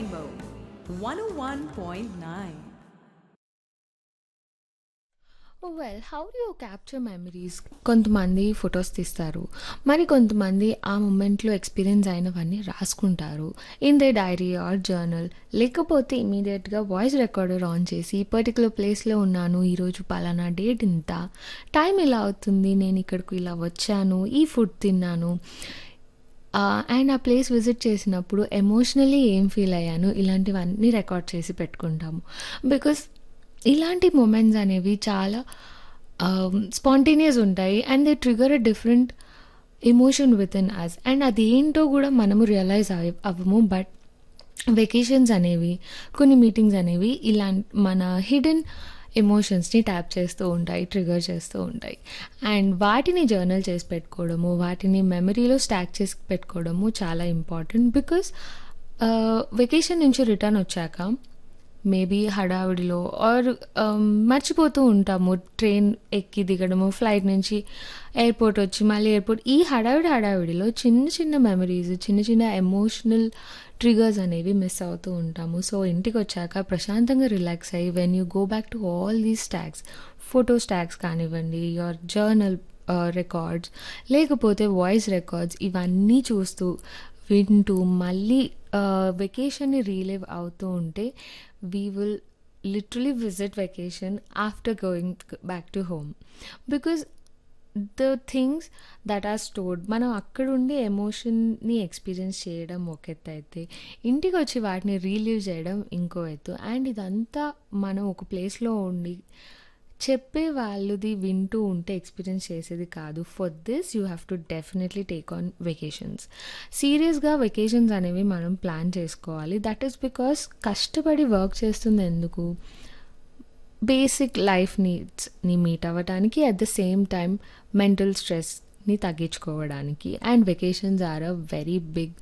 Rainbow 101.9. Well how do you capture memories కొంతమంది photos తీస్తారు మరి కొంతమంది ఆ మూమెంట్లో ఎక్స్పీరియన్స్ అయినవన్నీ రాసుకుంటారు in the diary or journal లేకపోతే ఇమీడియట్గా వాయిస్ రికార్డర్ ఆన్ చేసి పర్టికులర్ ప్లేస్లో ఉన్నాను ఈరోజు పలానా డేట్ ఇంత టైం ఇలా అవుతుంది నేను ఇక్కడికి ఇలా వచ్చాను ఈ ఫుడ్ తిన్నాను అండ్ ఆ ప్లేస్ విజిట్ చేసినప్పుడు ఎమోషనలీ ఏం ఫీల్ అయ్యాను ఇలాంటివన్నీ రికార్డ్ చేసి పెట్టుకుంటాము బికాస్ ఇలాంటి మూమెంట్స్ అనేవి చాలా స్పాంటేనియస్ ఉంటాయి and they trigger a different emotion within us and అదేంటో కూడా మనము రియలైజ్ అవ్ అవ్వము బట్ వెకేషన్స్ అనేవి కొన్ని మీటింగ్స్ అనేవి ఇలా మన హిడెన్ ఎమోషన్స్ని ట్యాప్ చేస్తూ ఉంటాయి ట్రిగర్ చేస్తూ ఉంటాయి అండ్ వాటిని జర్నల్ చేసి పెట్టుకోవడము వాటిని మెమరీలో స్టాక్ చేసి పెట్టుకోవడము చాలా ఇంపార్టెంట్ బికాస్ వెకేషన్ నుంచి రిటర్న్ వచ్చాక మేబీ హడావిడిలో ఆర్ మర్చిపోతూ ఉంటాము ట్రైన్ ఎక్కి దిగడము ఫ్లైట్ నుంచి ఎయిర్పోర్ట్ వచ్చి మళ్ళీ ఎయిర్పోర్ట్ ఈ హడావిడి హడావిడిలో చిన్న చిన్న మెమరీస్ చిన్న చిన్న ఎమోషనల్ ట్రిగర్స్ అనేవి మిస్ అవుతూ ఉంటాము సో ఇంటికి వచ్చాక ప్రశాంతంగా రిలాక్స్ అయ్యి when you go back to all these stacks photo stacks కానివ్వండి యువర్ జర్నల్ రికార్డ్స్ లేకపోతే వాయిస్ రికార్డ్స్ ఇవన్నీ చూస్తూ వింటూ మళ్ళీ వెకేషన్ని రీలివ్ అవుతూ ఉంటే we will literally visit vacation after going back to home because the things that are stored మనం అక్కడ ఉండి ఎమోషన్ని ఎక్స్పీరియన్స్ చేయడం ఒక ఎత్తు అయితే ఇంటికి వచ్చి వాటిని రీలీవ్ చేయడం ఇంకో ఎత్తు అండ్ ఇదంతా మనం ఒక ప్లేస్లో ఉండి చెప్పే వాళ్ళది వింటూ ఉంటే ఎక్స్పీరియన్స్ చేసేది కాదు for this you have to definitely take on vacations సీరియస్గా వెకేషన్స్ అనేవి మనం ప్లాన్ చేసుకోవాలి దట్ ఈస్ బికాస్ కష్టపడి వర్క్ చేస్తుంది ఎందుకు బేసిక్ లైఫ్ నీడ్స్ని మీట్ అవ్వడానికి at the same time mental స్ట్రెస్ని తగ్గించుకోవడానికి and vacations are a very big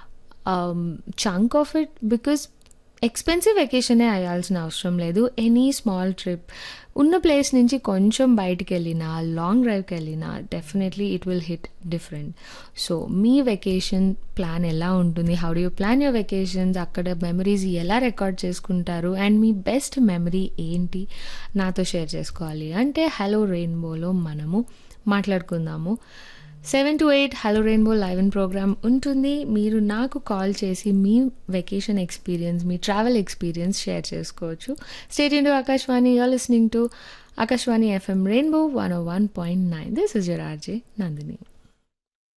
chunk of it because expensive వెకేషనే అయ్యాల్సిన అవసరం లేదు ఎనీ స్మాల్ ట్రిప్ ఉన్న ప్లేస్ నుంచి కొంచెం బయటికి వెళ్ళినా లాంగ్ డ్రైవ్కి వెళ్ళినా definitely it will hit different so మీ వెకేషన్ ప్లాన్ ఎలా ఉంటుంది how do you plan your vacations అక్కడ మెమరీస్ ఎలా రికార్డ్ చేసుకుంటారు అండ్ మీ బెస్ట్ మెమరీ ఏంటి నాతో షేర్ చేసుకోవాలి అంటే హలో రెయిన్బోలో మనము మాట్లాడుకుందాము seven to eight hello rainbow live in program ఉంటుంది మీరు నాకు కాల్ చేసి మీ వెకేషన్ ఎక్స్పీరియన్స్ మీ ట్రావెల్ ఎక్స్పీరియన్స్ షేర్ చేసుకోవచ్చు stay tuned Akashvani you're listening to Akashvani FM rainbow one o one point nine this is your RJ Nandini